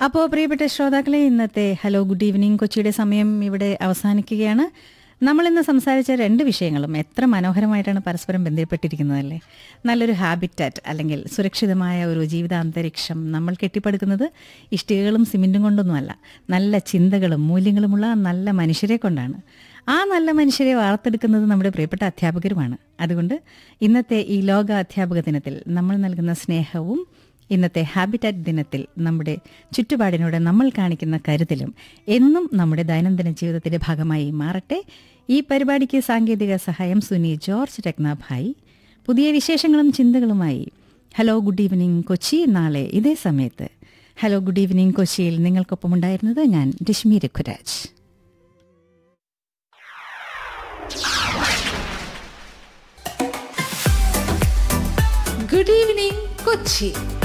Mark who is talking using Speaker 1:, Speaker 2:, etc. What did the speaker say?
Speaker 1: അപ്പോൾ പ്രിയപ്പെട്ട ശ്രോതാക്കളെ ഇന്നത്തെ ഹലോ ഗുഡ് ഈവനിങ് കൊച്ചിയുടെ സമയം ഇവിടെ അവസാനിക്കുകയാണ് നമ്മൾ ഇന്ന് സംസാരിച്ച രണ്ട് വിഷയങ്ങളും എത്ര മനോഹരമായിട്ടാണ് പരസ്പരം ബന്ധപ്പെട്ടിരിക്കുന്നതല്ലേ നല്ലൊരു ഹാബിറ്റാറ്റ് അല്ലെങ്കിൽ സുരക്ഷിതമായ ഒരു ജീവിതാന്തരീക്ഷം നമ്മൾ കെട്ടിപ്പടുക്കുന്നത് ഇഷ്ടികകളും സിമെൻറ്റും കൊണ്ടൊന്നുമല്ല നല്ല ചിന്തകളും മൂല്യങ്ങളുമുള്ള നല്ല മനുഷ്യരെ കൊണ്ടാണ് ആ നല്ല മനുഷ്യരെ വാർത്തെടുക്കുന്നത് നമ്മുടെ പ്രിയപ്പെട്ട അധ്യാപകരുമാണ് അതുകൊണ്ട് ഇന്നത്തെ ഈ ലോക അധ്യാപക ദിനത്തിൽ നമ്മൾ നൽകുന്ന സ്നേഹവും ഇന്നത്തെ ഹാബിറ്റാറ്റ് ദിനത്തിൽ നമ്മുടെ ചുറ്റുപാടിനോട് നമ്മൾ കാണിക്കുന്ന കരുതലും എന്നും നമ്മുടെ ദൈനംദിന ജീവിതത്തിന്റെ ഭാഗമായി മാറട്ടെ ഈ പരിപാടിക്ക് സാങ്കേതിക സഹായം സുനി ജോർജ് രത്നാഭായി പുതിയ വിശേഷങ്ങളും ചിന്തകളുമായി ഹലോ ഗുഡ് ഈവനിങ് കൊച്ചി നാളെ ഇതേ സമയത്ത് ഹലോ ഗുഡ് ഈവനിങ് കൊച്ചിയിൽ നിങ്ങൾക്കൊപ്പം ഉണ്ടായിരുന്നത് ഞാൻ രശ്മി രഘുരാജ്
Speaker 2: ഗുഡ് ഈവനിംഗ് കൊച്ചി